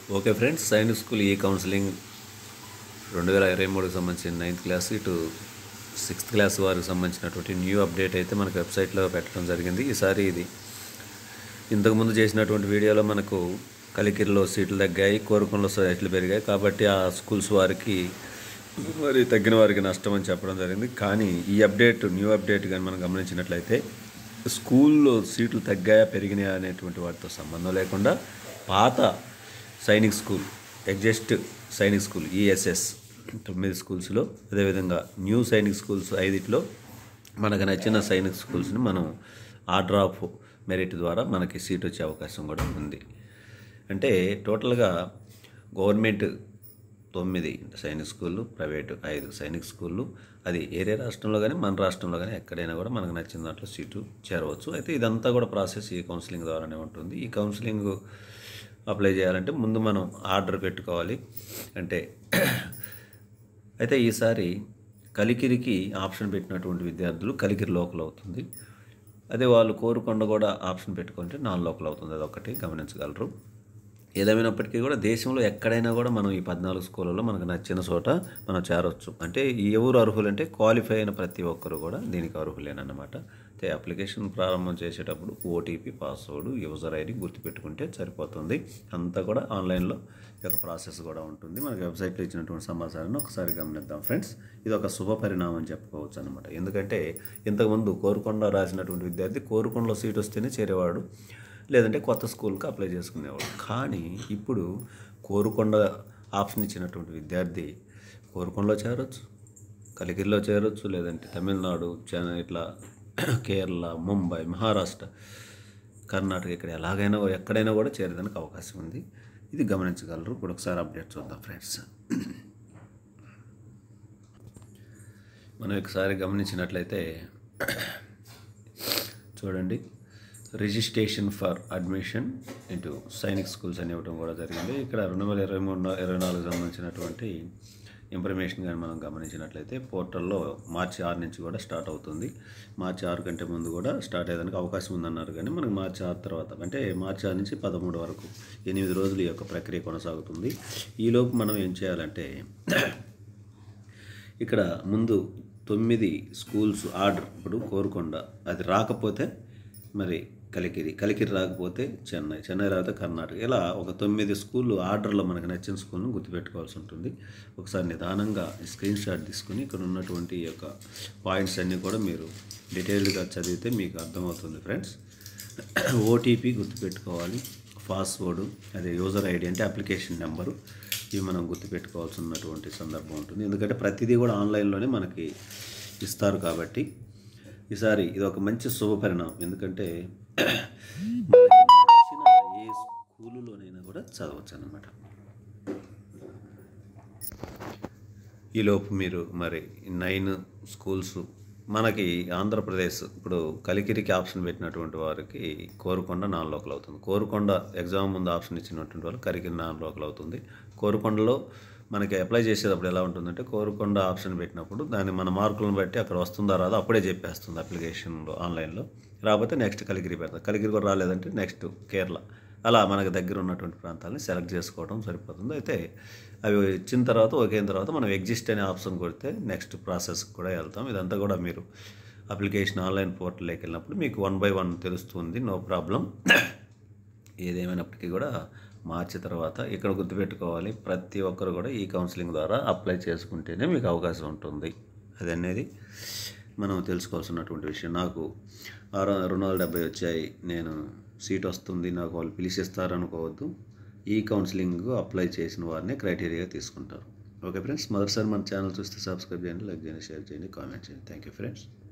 okay friends Sainik school ఈ counselling రెండు వేల ఇరవై మూడుకి సంబంధించిన నైన్త్ క్లాస్ ఇటు సిక్స్త్ క్లాస్ వారికి సంబంధించినటువంటి న్యూ అప్డేట్ అయితే మనకు వెబ్సైట్లో పెట్టడం జరిగింది ఈసారి ఇది ఇంతకుముందు చేసినటువంటి వీడియోలో మనకు కలికిరిలో సీట్లు తగ్గాయి కోరుకొండలో సీట్లు పెరిగాయి కాబట్టి ఆ స్కూల్స్ వారికి మరి తగ్గిన వారికి నష్టం అని చెప్పడం జరిగింది కానీ ఈ అప్డేట్ న్యూ అప్డేట్ కానీ మనం గమనించినట్లయితే స్కూల్లో సీట్లు తగ్గాయా పెరిగినాయా అనేటువంటి వాటితో సంబంధం లేకుండా పాత Sainik school exist Sainik school ESS తొమ్మిది స్కూల్స్లో అదేవిధంగా న్యూ సైనిక్ స్కూల్స్ ఐదిట్లో మనకు నచ్చిన సైనిక్ స్కూల్స్ని మనం ఆర్డర్ ఆఫ్ మెరిట్ ద్వారా మనకి సీట్ వచ్చే అవకాశం కూడా ఉంది అంటే టోటల్గా గవర్నమెంట్ తొమ్మిది సైనిక్ స్కూళ్ళు ప్రైవేటు ఐదు సైనిక్ స్కూళ్ళు అది ఏరే రాష్ట్రంలో కానీ మన రాష్ట్రంలో కానీ ఎక్కడైనా కూడా మనకు నచ్చిన దాంట్లో సీటు చేరవచ్చు అయితే ఇదంతా కూడా ప్రాసెస్ ఈ కౌన్సిలింగ్ ద్వారానే ఉంటుంది ఈ కౌన్సిలింగ్ అప్లై చేయాలంటే ముందు మనం ఆర్డర్ పెట్టుకోవాలి అంటే అయితే ఈసారి కలికిరికి ఆప్షన్ పెట్టినటువంటి విద్యార్థులు కలికిరి లోకల్ అవుతుంది అదే వాళ్ళు కోరుకొండ కూడా ఆప్షన్ పెట్టుకుంటే నాన్ లోకల్ అవుతుంది అదొకటి గమనించగలరు ఏదేమైనప్పటికీ కూడా దేశంలో ఎక్కడైనా కూడా మనం ఈ పద్నాలుగు స్కూళ్ళలో మనకు నచ్చిన చోట మనం చేరవచ్చు అంటే ఎవరు అర్హులంటే క్వాలిఫై అయిన ప్రతి ఒక్కరు కూడా దీనికి అర్హులేనన్నమాట అయితే అప్లికేషన్ ప్రారంభం చేసేటప్పుడు ఓటీపీ పాస్వర్డ్ యూజర్ ఐడి గుర్తుపెట్టుకుంటే సరిపోతుంది అంతా కూడా ఆన్లైన్లో ఈ యొక్క ప్రాసెస్ కూడా ఉంటుంది మనకి వెబ్సైట్లో ఇచ్చినటువంటి సమాచారాన్ని ఒకసారి గమనిద్దాం ఫ్రెండ్స్ ఇది ఒక శుభ పరిణామం అని చెప్పుకోవచ్చు అనమాట ఎందుకంటే ఇంతకుముందు కోరుకొండ రాసినటువంటి విద్యార్థి కోరుకొండలో సీట్ వస్తేనే చేరేవాడు లేదంటే కొత్త స్కూల్కి అప్లై చేసుకునేవాడు కానీ ఇప్పుడు కోరుకొండ ఆప్షన్ ఇచ్చినటువంటి విద్యార్థి కోరుకొండలో చేరొచ్చు కలిగిరిలో చేరొచ్చు లేదంటే తమిళనాడు చెన్నై ఇట్లా కేరళ ముంబై మహారాష్ట్ర కర్ణాటక ఇక్కడ ఎలాగైనా ఎక్కడైనా కూడా చేరేదానికి అవకాశం ఉంది ఇది గమనించగలరు ఇప్పుడు ఒకసారి అప్డేట్ చూద్దాం ఫ్రెండ్స్ మనం ఒకసారి గమనించినట్లయితే చూడండి registration for admission into Sainik schools అని ఇవ్వడం కూడా జరిగింది ఇక్కడ రెండు వేల ఇరవై మూడు ఇరవై నాలుగు సంబంధించినటువంటి ఇన్ఫర్మేషన్ కానీ మనం గమనించినట్లయితే పోర్టల్లో మార్చి ఆరు నుంచి కూడా స్టార్ట్ అవుతుంది మార్చి ఆరు కంటే ముందు కూడా స్టార్ట్ అయ్యేదానికి అవకాశం ఉందన్నారు కానీ మనకి మార్చి ఆరు తర్వాత అంటే మార్చి ఆరు నుంచి పదమూడు వరకు ఎనిమిది రోజులు ఈ యొక్క ప్రక్రియ కొనసాగుతుంది ఈలోపు మనం ఏం చేయాలంటే ఇక్కడ ముందు తొమ్మిది స్కూల్స్ ఆర్డర్ ఇప్పుడు కోరుకొండ అది రాకపోతే మరి కలికిరి కలికిరి రాకపోతే చెన్నై చెన్నై రాకపోతే కర్ణాటక ఇలా ఒక తొమ్మిది స్కూళ్ళు ఆర్డర్లో మనకు నచ్చిన స్కూల్ను గుర్తుపెట్టుకోవాల్సి ఉంటుంది ఒకసారి నిదానంగా స్క్రీన్ షాట్ తీసుకుని ఇక్కడ ఉన్నటువంటి ఈ యొక్క పాయింట్స్ అన్నీ కూడా మీరు డీటెయిల్డ్గా చదివితే మీకు అర్థమవుతుంది ఫ్రెండ్స్ ఓటీపీ గుర్తుపెట్టుకోవాలి పాస్వర్డ్ అదే యూజర్ ఐడి అంటే అప్లికేషన్ నెంబరు ఇవి మనం గుర్తుపెట్టుకోవాల్సినటువంటి సందర్భం ఉంటుంది ఎందుకంటే ప్రతిదీ కూడా ఆన్లైన్లోనే మనకి ఇస్తారు కాబట్టి ఈసారి ఇది ఒక మంచి శుభ పరిణామం ఎందుకంటే మనకి నచ్చిన ఏ స్కూలులోనైనా కూడా చదవచ్చు అన్నమాట ఈలోపు మీరు మరి నైన్ స్కూల్స్ మనకి ఆంధ్రప్రదేశ్ ఇప్పుడు కలికిరికి ఆప్షన్ పెట్టినటువంటి వారికి కోరుకొండ నాన్ లోకల్ అవుతుంది కోరుకొండ ఎగ్జామ్ ముందు ఆప్షన్ ఇచ్చినటువంటి వాళ్ళు కలికిరి నాన్ లోకల్ అవుతుంది కోరుకొండలో మనకి అప్లై చేసేటప్పుడు ఎలా ఉంటుందంటే కోరుకొండ ఆప్షన్ పెట్టినప్పుడు దాన్ని మన మార్కులను బట్టి అక్కడ వస్తుందా రాదో అప్పుడే చెప్పేస్తుంది అప్లికేషన్లో ఆన్లైన్లో రాకపోతే నెక్స్ట్ కలిగిరి పెడతాం కలిగిరి కూడా రాలేదంటే నెక్స్ట్ కేరళ అలా మనకు దగ్గర ఉన్నటువంటి ప్రాంతాలని సెలెక్ట్ చేసుకోవడం సరిపోతుంది అయితే అవి ఇచ్చిన తర్వాత ఒకేన తర్వాత మనం ఎగ్జిస్ట్ అనే ఆప్షన్ కొడితే నెక్స్ట్ ప్రాసెస్కి కూడా వెళ్తాం ఇదంతా కూడా మీరు అప్లికేషన్ ఆన్లైన్ పోర్టల్లోకి వెళ్ళినప్పుడు మీకు వన్ బై వన్ తెలుస్తుంది నో ప్రాబ్లం ఏదేమైనప్పటికీ కూడా మార్చి తర్వాత ఇక్కడ గుర్తుపెట్టుకోవాలి ప్రతి ఒక్కరు కూడా ఈ కౌన్సిలింగ్ ద్వారా అప్లై చేసుకుంటేనే మీకు అవకాశం ఉంటుంది అది అనేది మనం తెలుసుకోవాల్సినటువంటి విషయం నాకు ఆరు రెండు వందల డెబ్బై వచ్చాయి నేను సీట్ వస్తుంది నాకు వాళ్ళు పిలిచిస్తారు అనుకోవద్దు ఈ కౌన్సిలింగ్ అప్లై చేసిన వారిని క్రైటీరియా తీసుకుంటారు ఓకే ఫ్రెండ్స్ మొదటిసారి మన ఛానల్ చూస్తే సబ్స్క్రైబ్ చేయండి లైక్ చేయండి షేర్ చేయండి కామెంట్ చేయండి థ్యాంక్ యూ ఫ్రెండ్స్